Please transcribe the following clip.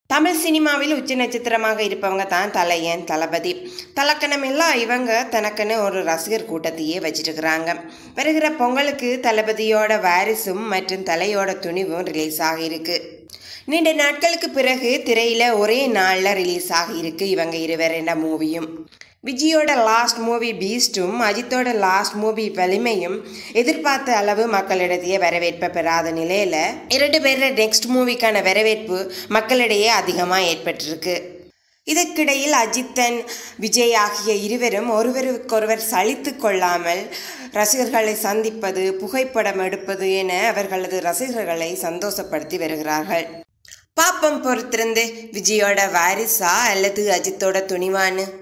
தமிழ் சினிமாவில் உச்ச நட்சத்திரமாக இருப்பவங்க தான் தலையன் தளபதி தலக்கணம் எல்லாம் இவங்க தனக்குன்னு ஒரு ரசிகர் கூட்டத்தையே வச்சிருக்கிறாங்க வருகிற பொங்கலுக்கு தளபதியோட வாரிசும் மற்றும் தலையோட துணிவும் ரிலீஸ் ஆகியிருக்கு நீண்ட நாட்களுக்கு பிறகு திரையில் ஒரே நாளில் ரிலீஸ் ஆகியிருக்கு இவங்க இருவரின மூவியும் விஜயோட லாஸ்ட் மூவி பீஸ்டும் அஜித்தோட லாஸ்ட் மூவி வலிமையும் எதிர்பார்த்த அளவு மக்களிடையே வரவேற்பை பெறாத நிலையில் இரண்டு பேரோட நெக்ஸ்ட் மூவிக்கான வரவேற்பு மக்களிடையே அதிகமாக ஏற்பட்டிருக்கு இதற்கிடையில் அஜித்தன் விஜய் ஆகிய இருவரும் ஒருவருக்கொருவர் சலித்து கொள்ளாமல் ரசிகர்களை சந்திப்பது புகைப்படம் எடுப்பது என அவர்களது ரசிகர்களை சந்தோஷப்படுத்தி வருகிறார்கள் பாப்பம் பொறுத்திருந்து விஜயோட வாரிசா அல்லது அஜித்தோட துணிவான்னு